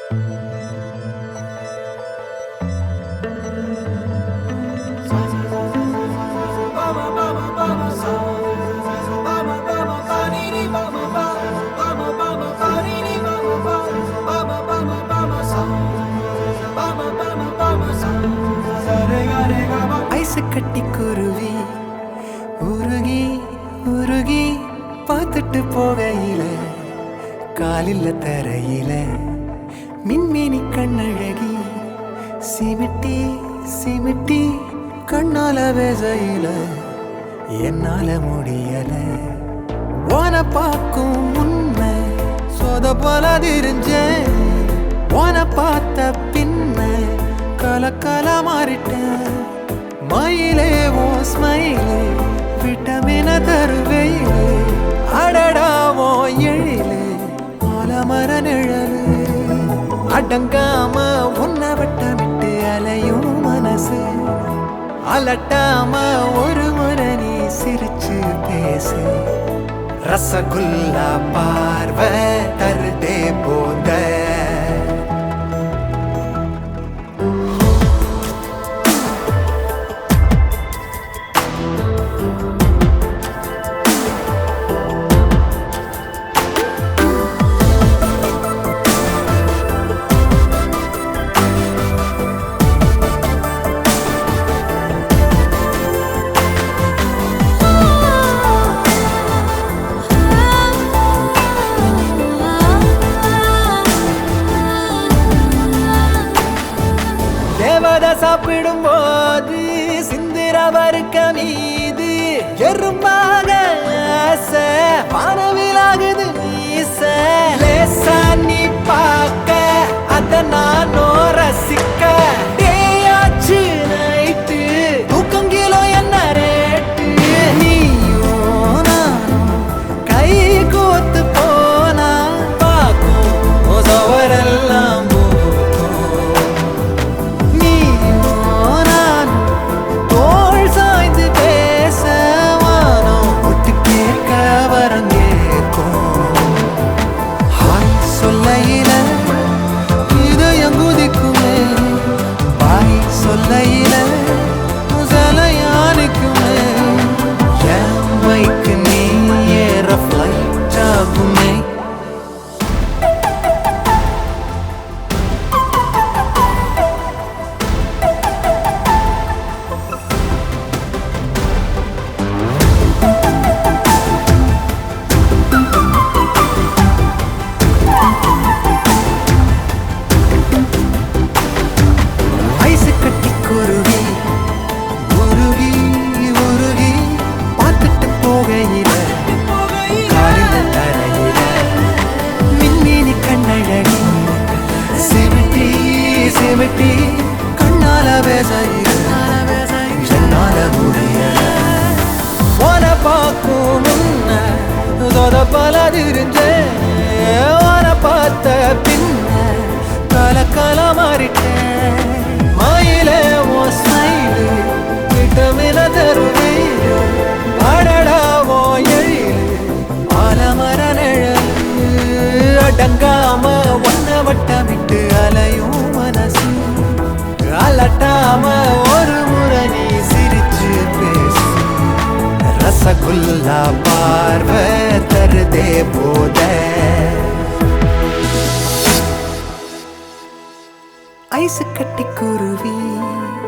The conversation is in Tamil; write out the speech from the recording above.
ஐசு கட்டி குருவி உருகி உருகி பார்த்துட்டு போகையில காலில் தரையில மின்மினி கண்ணழகி சிமிட்டி சிமிட்டி கண்ணால வேசையில என்னால முடியல ஓன பார்க்கும் முன்ன சொத போல தெரிஞ்சேன் ஓன பார்த்த பின்ன கலக்கல மாறிட்டேன் மயிலே ஓ ஸ்மைலே விட்டமின தருவையிலே அடடாவோ எழிலே ஆலமர நிழலு அடங்காம உன்னை வட்டமிட்டு அலையும் மனசு அலட்டாம ஒரு முறை நீ சிரிச்சு பேசு ரசகுல்லா பார்வை தருதே போத தேவதை சாப்பிடும் போது சிந்திர வறுக்க மீது எறும்பாக ஆசை வானவிலாகுது மீச லேசா நீ பார்க்க அத நானோ ரசிக்க டேயாச்சு நைட்டு தூக்கம் கிலோ என்ன ரேட்டு நீயும் நானும் கை கோத்து போனா பார்க்கும் சவரெல்லாம் போகும் நீயும் நானும் தோள் சாய்ந்து பேச வானம் ஒட்டு கேட்க வரம் கேட்கும் ஹாய் சொல்லையில இதயம் குதிக்குமே பாய் சொல்லையில முதலையானுக்குமே என் பைக்கு நீ ஏற ஃப்ளைட் ஆகுமே ஐசு கட்டி குருவி உருகி உருகி பார்த்துட்டு போகையில காலில தரையில மின்னினி கண்ணழகி சிமிட்டி சிமிட்டி கண்ணால பேசையில என்னால முடியல உன பார்க்கும் முன்ன தொத பல தெரிஞ்சேன் உன பார்த்த பின்ன கல கல மாறிட்டேன் மயிலே ஓ ஸ்மைலு விட்டமின தருவீரு அடடாவோ எழிலு ஆலமர நிழலு அடங்காம ஒன்ன வட்டமிட்டு அலையும் மனசு அலட்டாம ஒரு முறை நீ சிரிச்சு பேசு ரசகுல்லா பார்வை தருதே போத ஐசு கட்டி குருவி